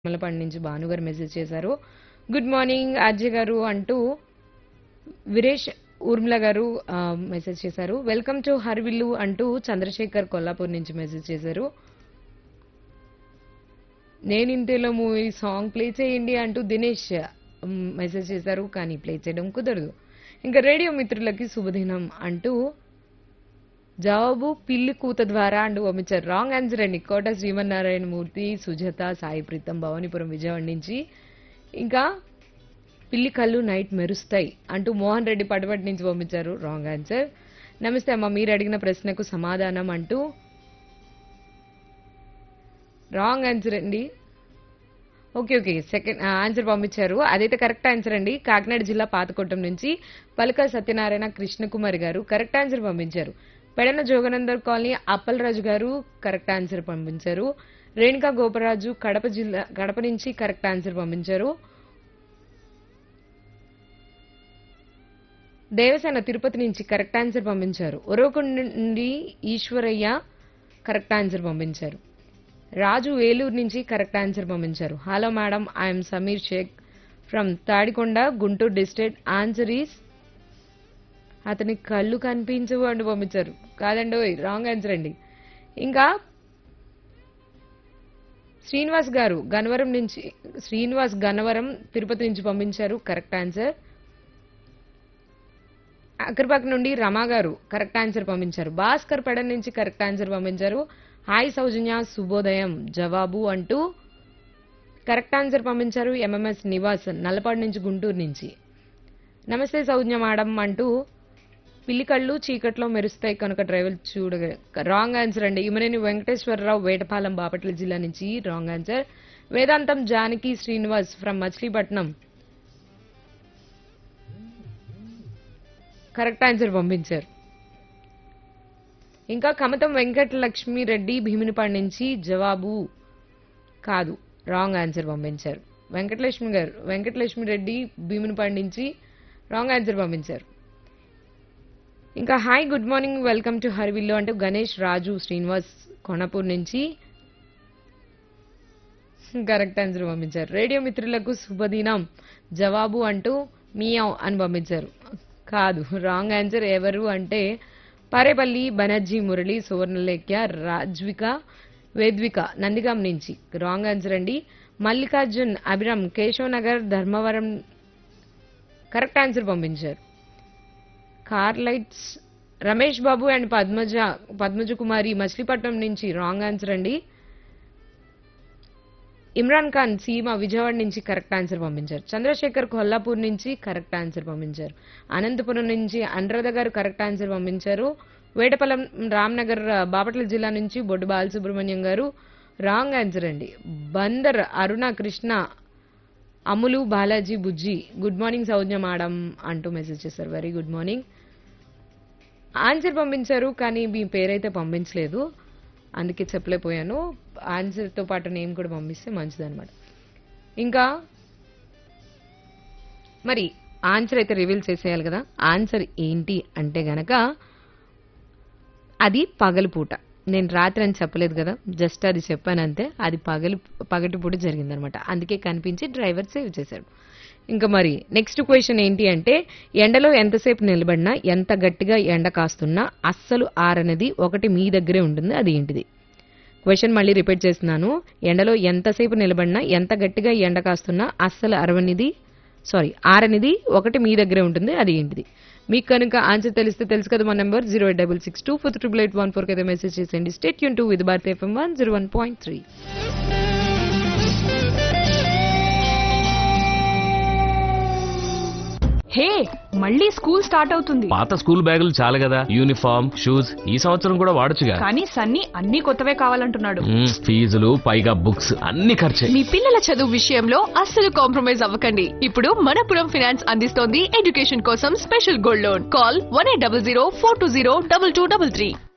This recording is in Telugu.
మలపాడు నుంచి భానుగారు మెసేజ్ చేశారు గుడ్ మార్నింగ్ అజయ్ గారు అంటూ వీరేష్ ఊర్మిళ గారు ఆ, మెసేజ్ చేశారు వెల్కమ్ టు హర్విల్లు అంటూ చంద్రశేఖర్ కొల్లాపూర్ నుంచి మెసేజ్ చేశారు నేను ఇంతలో మూవీ సాంగ్ ప్లే చేయండి అంటూ దినేష్ మ్, మెసేజ్ చేశారు కానీ ప్లే చేయడం కుదరదు ఇంకా రేడియో మిత్రులకి శుభదినం అంటూ జవాబు పిల్లి కూత ద్వారా అంటూ పంపించారు రాంగ్ ఆన్సర్ అండి కోట శ్రీమన్నారాయణ మూర్తి సుజాత సాయి ప్రీతం భవానీపురం విజయవాడ నుంచి ఇంకా పిల్లి కళ్ళు నైట్ మెరుస్తాయి అంటూ మోహన్ రెడ్డి పడవటి నుంచి పంపించారు రాంగ్ ఆన్సర్ నమస్తే అమ్మ మీరు అడిగిన ప్రశ్నకు సమాధానం అంటూ రాంగ్ ఆన్సర్ అండి ఓకే ఓకే సెకండ్ ఆన్సర్ పంపించారు అదైతే కరెక్ట్ ఆన్సర్ అండి కాకినాడ జిల్లా పాతకొట్టం నుంచి పలక సత్యనారాయణ కృష్ణకుమారి గారు కరెక్ట్ ఆన్సర్ పంపించారు పెడన జోగనందర్ కాలనీ అప్పలరాజు గారు కరెక్ట్ ఆన్సర్ పంపించారు రేణుకా గోపరాజు కడప జిల్లా కడప నుంచి కరెక్ట్ ఆన్సర్ పంపించారు దేవసేన తిరుపతి నుంచి కరెక్ట్ ఆన్సర్ పంపించారు ఉరవకొండ నుండి ఈశ్వరయ్య కరెక్ట్ ఆన్సర్ పంపించారు రాజు వేలూరు నుంచి కరెక్ట్ ఆన్సర్ పంపించారు hello madam I'm Sameer Shaik from Tadikonda Guntur district answer is అతని కళ్ళు కనిపించవు అని పంపించారు కాదండి రాంగ్ ఆన్సర్ అండి ఇంకా శ్రీనివాస్ గారు గన్నవరం నుంచి శ్రీనివాస్ గన్నవరం తిరుపతి నుంచి పంపించారు కరెక్ట్ ఆన్సర్ అక్కర్పాక్ నుండి రమా గారు కరెక్ట్ ఆన్సర్ పంపించారు భాస్కర్ పెడ నుంచి కరెక్ట్ ఆన్సర్ పంపించారు హాయ్ సౌజన్య శుభోదయం జవాబు అంటూ కరెక్ట్ ఆన్సర్ పంపించారు ఎంఎంఎస్ నివాస్ నల్లపాడు నుంచి గుంటూరు నుంచి నమస్తే సౌజ్ఞ మేడం అంటూ పిల్లికళ్ళు చీకట్లో మెరుస్తాయి కనుక డ్రైవర్ చూడ రాంగ్ ఆన్సర్ అండి ఇమనేని వెంకటేశ్వరరావు వేటపాలెం బాపట్ల జిల్లా నుంచి wrong answer Vedantam Janaki Srinivas from Machilipatnam correct answer పంపించారు ఇంకా కమతం వెంకట లక్ష్మి రెడ్డి భీమినిపాడు నుంచి జవాబు కాదు రాంగ్ ఆన్సర్ పంపించారు వెంకటలక్ష్మి గారు వెంకటలక్ష్మి రెడ్డి భీమినిపాడు నుంచి రాంగ్ ఆన్సర్ పంపించారు ఇంకా hi good morning welcome to Harivillu అంటూ గణేష్ రాజు శ్రీనివాస్ కొనపూర్ నుంచి కరెక్ట్ ఆన్సర్ పంపించారు రేడియో మిత్రులకు శుభదినం జవాబు అంటూ మియావ్ అని పంపించారు కాదు రాంగ్ ఆన్సర్ ఎవరు అంటే పారేపల్లి బనర్జీ మురళి సువర్ణలేఖ్య రాజ్విక వేద్విక నందిగాం నుంచి రాంగ్ ఆన్సర్ అండి మల్లికార్జున్ అభిరామ్ కేశవ్ నగర్ ధర్మవరం కరెక్ట్ ఆన్సర్ పంపించారు car lights Ramesh Babu and Padmaja Padmaja Kumari Machilipatnam నుంచి రాంగ్ ఆన్సర్ అండి ఇమ్రాన్ ఖాన్ సీమ విజయవాడ నుంచి కరెక్ట్ ఆన్సర్ పంపించారు చంద్రశేఖర్ కొల్లాపూర్ నుంచి కరెక్ట్ ఆన్సర్ పంపించారు అనంతపురం నుంచి అనురాధ గారు కరెక్ట్ ఆన్సర్ పంపించారు వేటపల్లం రామ్నగర్ బాపట్ల జిల్లా నుంచి బొడ్డు బాలసుబ్రహ్మణ్యం గారు రాంగ్ ఆన్సర్ అండి Bandar Aruna Krishna Ammulu Balaji Bujji good morning Soujnya madam అంటూ మెసేజ్ చేశారు వెరీ గుడ్ మార్నింగ్ ఆన్సర్ పంపించారు కానీ మీ పేరైతే పంపించలేదు అందుకే చెప్పలేకపోయాను ఆన్సర్తో పాటు నేమ్ కూడా పంపిస్తే మంచిదన్నమాట ఇంకా మరి ఆన్సర్ అయితే రివీల్ చేసేయాలి కదా ఆన్సర్ ఏంటి అంటే గనక అది పగలుపూట నేను రాత్రి అని చెప్పలేదు కదా జస్ట్ అది చెప్పాను అంతే అది పగలు పగటిపూట జరిగిందనమాట అందుకే కనిపించి డ్రైవర్ సేవ్ చేశాడు ఇంకా మరి నెక్స్ట్ క్వశ్చన్ ఏంటి అంటే ఎండలో ఎంతసేపు నిలబడినా ఎంత గట్టిగా ఎండ కాస్తున్నా అస్సలు ఆరనేది ఒకటి మీ దగ్గరే ఉంటుంది అది ఏంటిది క్వశ్చన్ మళ్ళీ రిపీట్ చేస్తున్నాను ఎండలో ఎంతసేపు నిలబడినా ఎంత గట్టిగా ఎండ కాస్తున్నా అస్సలు అరవనిది సారీ ఆరనిది ఒకటి మీ దగ్గరే ఉంటుంది అది ఏంటిది మీకు కనుక ఆన్సర్ తెలిస్తే తెలుసు కదా మా number zero eight double six two four triple eight one ఫోర్కి అయితే మెసేజ్ చేసేయండి స్టేట్ యూన్ to with Bharat FM one zero one point three hey మళ్ళీ స్కూల్ స్టార్ట్ అవుతుంది పాత స్కూల్ బ్యాగులు చాలు కదా యూనిఫామ్ షూస్ ఈ సంవత్సరం కూడా వాడొచ్చుగా కానీ సన్నీ అన్ని కొత్తవే కావాలంటున్నాడు మ్మ్, ఫీజులు పైగా బుక్స్ అన్ని ఖర్చే మీ పిల్లల చదువు విషయంలో అస్సలు కాంప్రమైజ్ అవ్వకండి ఇప్పుడు మనపురం ఫినాన్స్ అందిస్తోంది ఎడ్యుకేషన్ కోసం special gold loan call one eight double zero four two zero double two double three